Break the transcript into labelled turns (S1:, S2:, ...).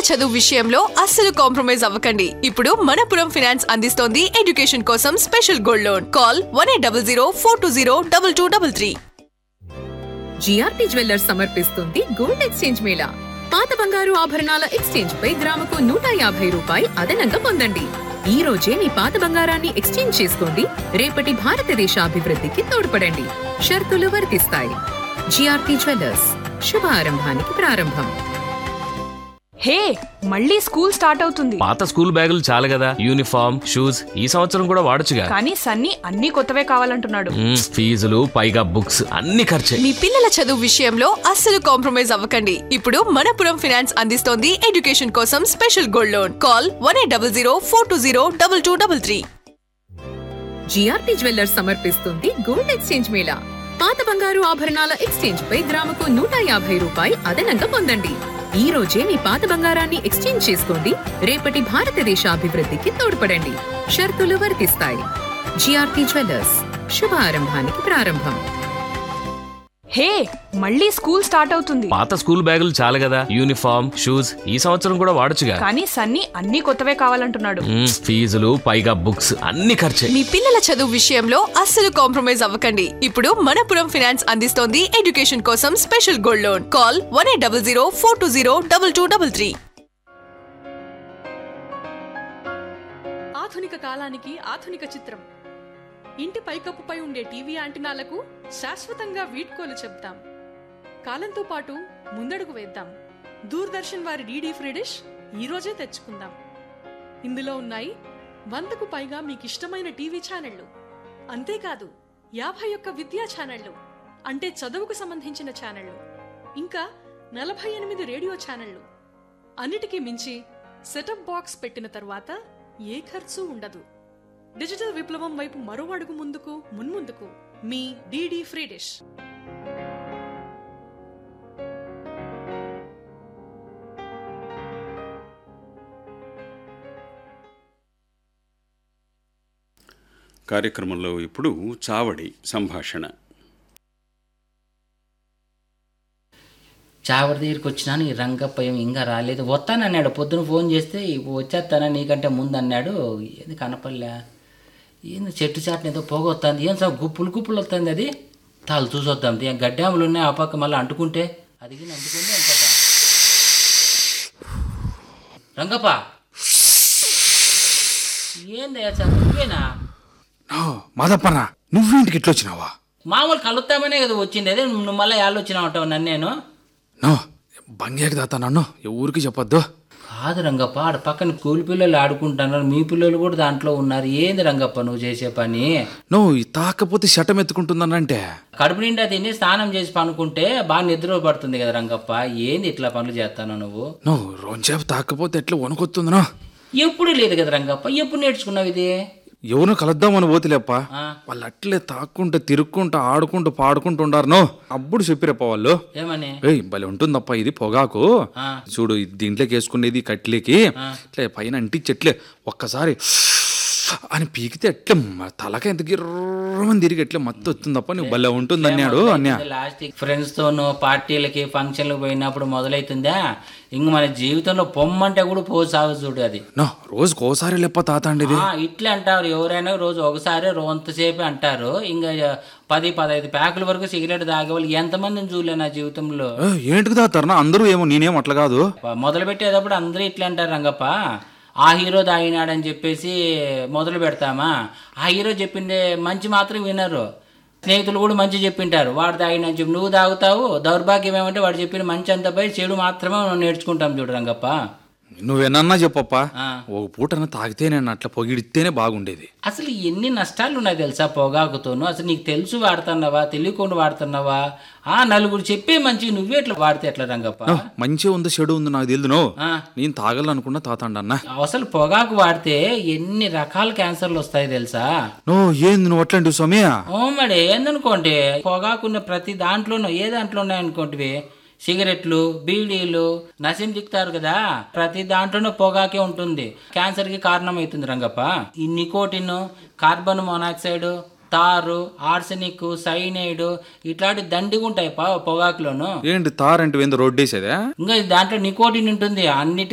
S1: చదువు విషయంలో అస్సలు కాంప్రమైజ్ అవ్వకండి ఇప్పుడు మనపురం ఫైనాన్స్ అందిస్తోంది ఎడ్యుకేషన్ కోసం special gold loan call one eight double zero four two zero double two double three
S2: GRT jewellers సమర్పిస్తుంది గోల్డ్ ఎక్స్చేంజ్ మేళా పాత బంగారు ఆభరణాల ఎక్స్చేంజ్ పై గ్రాముకు నూట యాభై రూపాయి అదనంగా పొందండి ఈ రోజే మీ పాత బంగారాన్ని ఎక్స్చేంజ్ చేసుకోండి రేపటి భారతదేశ అభివృద్ధికి తోడ్పడండి షరతులు వర్తిస్తాయి జిఆర్టీ జ్యువెల్లర్స్ శుభారంభానికి ప్రారంభం
S3: హే మళ్ళీ స్కూల్ స్టార్ట్ అవుతుంది
S4: పాత స్కూల్ బ్యాగులు చాలు కదా యూనిఫామ్ షూస్ ఈ సంవత్సరం కూడా వాడొచ్చుగా
S3: కానీ సన్నీ అన్ని కొత్తవే కావాలంటున్నాడు
S4: మ్మ్, ఫీజులు పైగా బుక్స్ అన్ని ఖర్చే
S1: మీ పిల్లల చదువు విషయంలో అస్సలు కాంప్రమైజ్ అవ్వకండి ఇప్పుడు మనపురం ఫైనాన్స్ అందిస్తోంది ఎడ్యుకేషన్ కోసం special gold loan call one eight double zero four two zero double two double three
S2: GRT jewellers సమర్పిస్తుంది గోల్డ్ ఎక్స్చేంజ్ మేళా పాత బంగారు ఆభరణాల ఎక్స్చేంజ్ పై గ్రాముకు నూట యాభై రూపాయి అదనంగా పొందండి ఈ రోజే మీ పాత బంగారాన్ని ఎక్స్చేంజ్ చేసుకోండి రేపటి భారతదేశ అభివృద్ధికి తోడ్పడండి షరతులు వర్తిస్తాయి జిఆర్టీ జ్యువెల్లర్స్ శుభారంభానికి ప్రారంభం
S3: హే మళ్ళీ స్కూల్ స్టార్ట్ అవుతుంది
S4: పాత స్కూల్ బ్యాగులు చాలు కదా యూనిఫామ్ షూస్ ఈ సంవత్సరం కూడా వాడొచ్చుగా
S3: కానీ సన్నీ అన్ని కొత్తవే కావాలంటున్నాడు
S4: మ్మ్, ఫీజులు పైగా బుక్స్ అన్ని ఖర్చే
S1: మీ పిల్లల చదువు విషయంలో అస్సలు కాంప్రమైజ్ అవ్వకండి ఇప్పుడు మనపురం ఫైనాన్స్ అందిస్తోంది ఎడ్యుకేషన్ కోసం special gold loan call one eight double zero four two zero double two double three
S5: ఆధునిక కాలానికి ఆధునిక చిత్రం ఇంటి పైకప్పుపై ఉండే టీవీ యాంటినాలకు శాశ్వతంగా వీడ్కోలు చెప్తాం కాలంతో పాటు ముందడుగు వేద్దాం దూరదర్శన్ వారి డీడీ ఫ్రీ డిష్ ఈ రోజే తెచ్చుకుందాం ఇందులో ఉన్నాయి వందకు పైగా మీకు ఇష్టమైన టీవీ ఛానళ్లు అంతేకాదు యాభై ఒక్క విద్యా ఛానళ్లు అంటే చదువుకు సంబంధించిన ఛానళ్లు ఇంకా నలభై ఎనిమిది రేడియో ఛానళ్లు అన్నిటికీ మించి సెటప్ బాక్స్ పెట్టిన తరువాత ఏ ఖర్చు ఉండదు డిజిటల్ విప్లవం వైపు మరో అడుగు ముందుకు మున్ముందుకు మీ డీడీ ఫ్రీ డిష్
S6: కార్యక్రమంలో ఇప్పుడు చావడి సంభాషణ
S7: చావడి దగ్గరికి వచ్చినాను ఈ రంగప్ప ఏం ఇంకా రాలేదు వస్తానన్నాడు పొద్దున ఫోన్ చేస్తే ఇప్పుడు వచ్చేస్తానా నీకంటే ముందు అన్నాడు ఏంది కనపల్లే ఏంది చెట్టు చాటున ఏదో పొగ వస్తుంది ఏం సార్ గుప్పులు గుప్పులు వస్తుంది అది తాళ్ళు చూసొద్దాం ఏం గడ్డాములు ఉన్నాయి ఆ పక్క మళ్ళీ అంటుకుంటే అది గిన్నె అంటుకుంటే అనుకోతా రంగప్ప ఏందయ్యా సార్ నువ్వేనా
S8: మాదప్పనా నువ్వేంటికి ఇట్లా వచ్చినావా
S7: మామూలు కలుస్తామనే కదా వచ్చింది అదే నువ్వు మళ్ళీ యాళ్ళు వచ్చినావు అంటావు నన్ను నేను
S8: నో బంగ్యాకి దాతా నన్ను ఎవరికి చెప్పొద్దు
S7: కాదు రంగప్ప ఆడ పక్కన కూలి పిల్లలు ఆడుకుంటున్నారు మీ పిల్లలు కూడా దాంట్లో ఉన్నారు ఏంది రంగప్ప నువ్వు చేసే పని
S8: నువ్వు ఈ తాకపోతే శటం ఎత్తుకుంటుందనంటే
S7: కడుపు నిండా తిని స్నానం చేసి పనుకుంటే బాగా నిద్ర పడుతుంది కదా రంగప్ప ఏంది ఇట్లా పనులు చేస్తాను నువ్వు
S8: నువ్వు రోజేపు తాకపోతే ఎట్లా వణుకొస్తుందనో
S7: ఎప్పుడు లేదు కదా రంగప్ప ఎప్పుడు నేర్చుకున్నావు ఇది
S8: ఎవరు కలుద్దామని పోతులేప్ప
S7: ఆ.
S8: వాళ్ళు అట్లే తాక్కుంటూ తిరుక్కుంటూ ఆడుకుంటూ పాడుకుంటూ ఉండారు నో అప్పుడు చెప్పిరప్ప వాళ్ళు
S7: ఏమని
S8: ఏయ్ భలే ఉంటుందప్ప ఇది పొగాకు
S7: ఆ.
S8: చూడు ఇది దీంట్లోకి వేసుకునేది కట్లేకి ఇట్లా పైన అంటించట్లే ఒక్కసారి అని పీకితే ఎట్లా మ- తలక ఎంత గిర్రమని తిరిగి ఎట్లా మత్తు వస్తుందప్ప నువ్వు భలే ఉంటుంది అన్నాడు అన్యా
S7: లాస్ట్ ఫ్రెండ్స్ తోనూ పార్టీలకి ఫంక్షన్లకు పోయినప్పుడు మొదలవుతుందా ఇంక మన జీవితంలో పొమ్మంటే కూడా పో సాగు చూడు అది
S8: నో రోజుకి ఓసారి లేప్ప తాత అండిది
S7: ఆ, ఇట్లా అంటారు ఎవరైనా రోజు ఒకసారి రోజంతసేపు అంటారు ఇంకా పది పదహైదు ప్యాకుల వరకు సిగరెట్ తాగేవాళ్ళు ఎంతమందిని చూడలే నా జీవితంలో
S8: ఏ, ఏంటికి తాతారనా అందరూ ఏమో నేనేం అట్లా కాదు
S7: మొదలు పెట్టేటప్పుడు అందరూ ఇట్లా అంటారు రంగప్ప ఆ హీరో తాగినాడని చెప్పేసి మొదలు పెడతామా ఆ హీరో చెప్పిండే మంచి మాత్రం వినరు స్నేహితులు కూడా మంచి చెప్పింటారు వాడు తాగినని చెప్పి నువ్వు తాగుతావు దౌర్భాగ్యం ఏమంటే వాడు చెప్పిన మంచి అంతా పోయి చెడు మాత్రమే మనం నేర్చుకుంటాం చూడు రంగప్ప
S8: నువ్వేనన్నా చెప్పప్ప
S7: ఆ.
S8: ఒక పూటన తాగితే నేను అట్లా పొగిడితేనే బాగుండేది
S7: అసలు ఎన్ని నష్టాలు ఉన్నాయి తెలుసా పొగాకుతోను అసలు నీకు తెలుసు వాడుతున్నావా తెలియకుండా వాడుతున్నావా ఆ నలుగురు చెప్పే మంచి నువ్వే ఇట్లా వాడితే ఎట్లా రంగప్ప
S8: నో, మంచిగా ఉంది చెడు ఉంది నాకు తెలియదు నో
S7: ఆ.
S8: నేను తాగాలనుకున్నా తాతండన్నా
S7: అసలు పొగాకు వాడితే ఎన్ని రకాల క్యాన్సర్లు వస్తాయి తెలుసా
S8: నో ఏంది నువ్వు అట్లాంటివి స్వామి
S7: ఓ మరి ఏందనుకోండి పొగాకున్న ప్రతి దాంట్లోనూ ఏ దాంట్లో ఉన్నాయనుకోంటివి సిగరెట్లు బీడీలు నసిం దిక్తారు కదా ప్రతి దాంట్లోనూ పొగాకే ఉంటుంది క్యాన్సర్ కి కారణం అవుతుంది రంగప్ప ఈ నికోటిన్ కార్బన్ మోనాక్సైడ్ తారు ఆర్సెనిక్ సైనైడ్ ఇట్లాంటి దండిగా ఉంటాయి పా పొగాకులోను
S8: ఏంటి తారంటే ఏందో రోడ్డేసేదా
S7: ఇంకా దాంట్లో నికోటిన్ ఉంటుంది అన్నిటి